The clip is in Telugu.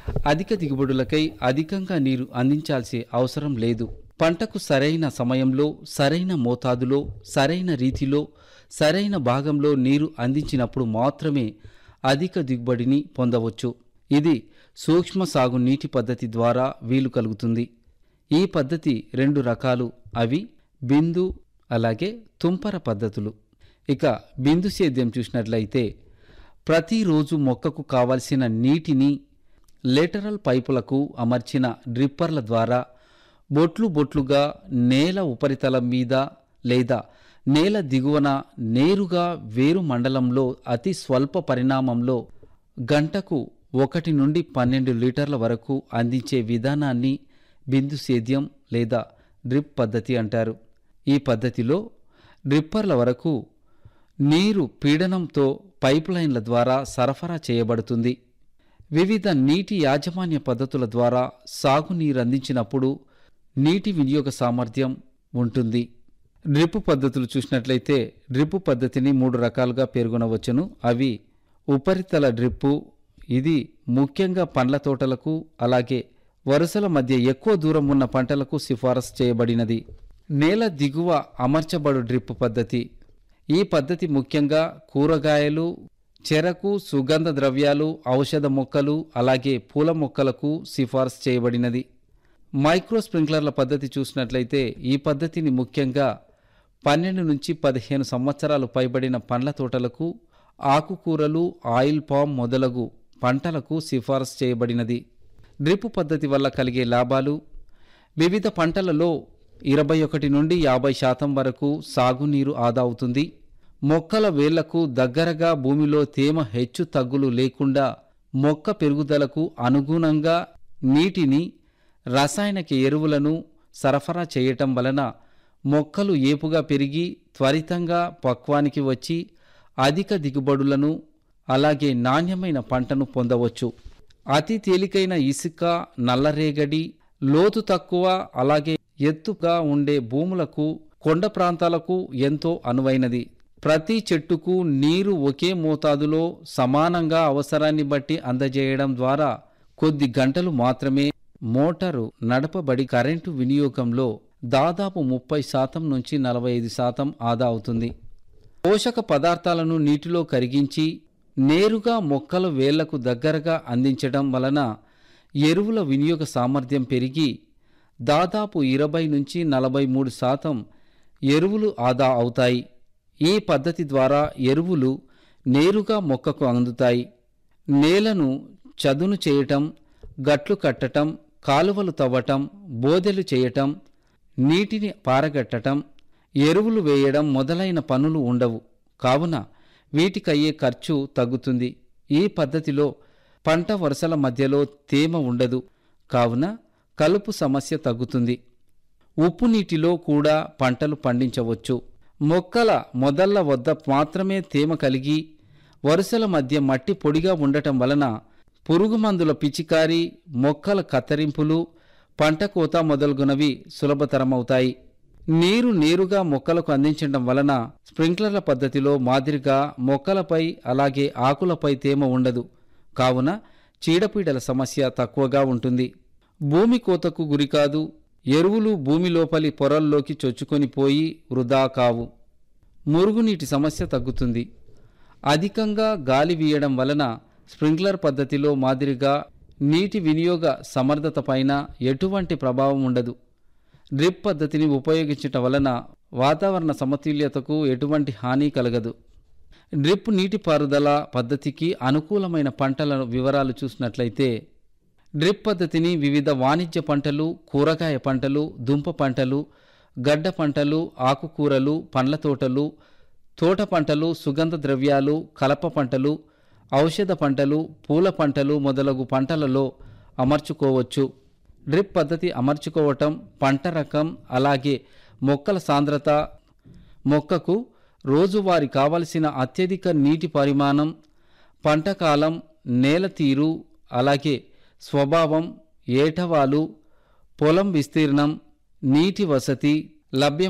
అధిక దిగుబడులకై అధికంగా నీరు అందించాల్సే అవసరం లేదు పంటకు సరైన సమయంలో సరైన మోతాదులో సరైన రీతిలో సరైన భాగంలో నీరు అందించినప్పుడు మాత్రమే అధిక దిగుబడిని పొందవచ్చు ఇది సూక్ష్మ సాగు నీటి పద్ధతి ద్వారా వీలు కలుగుతుంది ఈ పద్ధతి రెండు రకాలు అవి బిందు అలాగే తుంపర పద్ధతులు ఇక బిందు సేద్యం చూసినట్లయితే ప్రతిరోజు మొక్కకు కావలసిన నీటిని లేటరల్ పైపులకు అమర్చిన డ్రిప్పర్ల ద్వారా బొట్లు బొట్లుగా నేల ఉపరితలం మీద లేదా నేల దిగువన నేరుగా వేరు మండలంలో అతి స్వల్ప పరిణామంలో గంటకు ఒకటి నుండి పన్నెండు లీటర్ల వరకు అందించే విధానాన్ని బిందు సేద్యం లేదా డ్రిప్ పద్ధతి అంటారు ఈ పద్ధతిలో డ్రిప్పర్ల వరకు నీరు పీడనంతో పైప్ లైన్ల ద్వారా సరఫరా చేయబడుతుంది వివిధ నీటి యాజమాన్య పద్ధతుల ద్వారా సాగునీరు అందించినప్పుడు నీటి వినియోగ సామర్థ్యం ఉంటుంది డ్రిప్ పద్ధతులు చూసినట్లయితే డ్రిప్ పద్ధతిని మూడు రకాలుగా పేర్కొనవచ్చును అవి ఉపరితల డ్రిప్పు ఇది ముఖ్యంగా పండ్ల తోటలకు అలాగే వరుసల మధ్య ఎక్కువ దూరం ఉన్న పంటలకు సిఫారసు చేయబడినది నేల దిగువ అమర్చబడు డ్రిప్ పద్ధతి ఈ పద్ధతి ముఖ్యంగా కూరగాయలు చెరకు సుగంధ ద్రవ్యాలు ఔషధ మొక్కలు అలాగే పూల మొక్కలకు సిఫారసు చేయబడినది మైక్రో స్ప్రింక్లర్ల పద్ధతి చూసినట్లయితే ఈ పద్ధతిని ముఖ్యంగా పన్నెండు నుంచి పదిహేను సంవత్సరాలు పైబడిన పండ్ల తోటలకు ఆకుకూరలు ఆయిల్ పామ్ మొదలగు పంటలకు సిఫారసు చేయబడినది డ్రిప్ పద్ధతి వల్ల కలిగే లాభాలు వివిధ పంటలలో ఇరవై ఒకటి నుండి యాభై శాతం వరకు సాగునీరు ఆదా అవుతుంది మొక్కల వేళ్లకు దగ్గరగా భూమిలో తేమ హెచ్చు తగ్గులు లేకుండా మొక్క పెరుగుదలకు అనుగుణంగా నీటిని రసాయనిక ఎరువులను సరఫరా చేయటం వలన మొక్కలు ఏపుగా పెరిగి త్వరితంగా పక్వానికి వచ్చి అధిక దిగుబడులను అలాగే నాణ్యమైన పంటను పొందవచ్చు అతి తేలికైన ఇసుక నల్లరేగడి లోతు తక్కువ అలాగే ఎత్తుగా ఉండే భూములకు కొండ ప్రాంతాలకు ఎంతో అనువైనది ప్రతి చెట్టుకు నీరు ఒకే మోతాదులో సమానంగా అవసరాన్ని బట్టి అందజేయడం ద్వారా కొద్ది గంటలు మాత్రమే మోటారు నడపబడి కరెంటు వినియోగంలో దాదాపు ముప్పై శాతం నుంచి నలభై ఐదు శాతం ఆదా అవుతుంది పోషక పదార్థాలను నీటిలో కరిగించి నేరుగా మొక్కల వేళ్లకు దగ్గరగా అందించడం వలన ఎరువుల వినియోగ సామర్థ్యం పెరిగి దాదాపు ఇరవై నుంచి నలభై మూడు శాతం ఎరువులు ఆదా అవుతాయి ఈ పద్ధతి ద్వారా ఎరువులు నేరుగా మొక్కకు అందుతాయి నేలను చదును చేయటం గట్లు కట్టటం కాలువలు తవ్వటం బోదెలు చేయటం నీటిని పారగట్టటం ఎరువులు వేయడం మొదలైన పనులు ఉండవు కావున వీటికయ్యే ఖర్చు తగ్గుతుంది ఈ పద్ధతిలో పంట వరుసల మధ్యలో తేమ ఉండదు కావున కలుపు సమస్య తగ్గుతుంది ఉప్పు నీటిలో కూడా పంటలు పండించవచ్చు మొక్కల మొదళ్ల వద్ద మాత్రమే తేమ కలిగి వరుసల మధ్య మట్టి పొడిగా ఉండటం వలన పురుగు మందుల పిచికారి మొక్కల కత్తిరింపులు పంట కోత మొదలగునవి సులభతరమవుతాయి నీరు నేరుగా మొక్కలకు అందించడం వలన స్ప్రింక్లర్ల పద్ధతిలో మాదిరిగా మొక్కలపై అలాగే ఆకులపై తేమ ఉండదు కావున చీడపీడల సమస్య తక్కువగా ఉంటుంది భూమి కోతకు గురికాదు ఎరువులు భూమి లోపలి పొరల్లోకి చొచ్చుకొని పోయి వృధా కావు మురుగునీటి సమస్య తగ్గుతుంది అధికంగా గాలి వీయడం వలన స్ప్రింక్లర్ పద్ధతిలో మాదిరిగా నీటి వినియోగ సమర్థత పైన ఎటువంటి ప్రభావం ఉండదు డ్రిప్ పద్ధతిని ఉపయోగించటం వలన వాతావరణ సమతుల్యతకు ఎటువంటి హాని కలగదు డ్రిప్ నీటిపారుదల పద్ధతికి అనుకూలమైన పంటల వివరాలు చూసినట్లయితే డ్రిప్ పద్ధతిని వివిధ వాణిజ్య పంటలు కూరగాయ పంటలు దుంప పంటలు గడ్డ పంటలు ఆకుకూరలు పండ్ల తోటలు తోట పంటలు సుగంధ ద్రవ్యాలు కలప పంటలు ఔషధ పంటలు పూల పంటలు మొదలగు పంటలలో అమర్చుకోవచ్చు డ్రిప్ పద్ధతి అమర్చుకోవటం పంట రకం అలాగే మొక్కల సాంద్రత మొక్కకు రోజువారీ కావలసిన అత్యధిక నీటి పరిమాణం పంట కాలం నేల తీరు అలాగే స్వభావం ఏటవాలు పొలం విస్తీర్ణం నీటి వసతి లభ్యం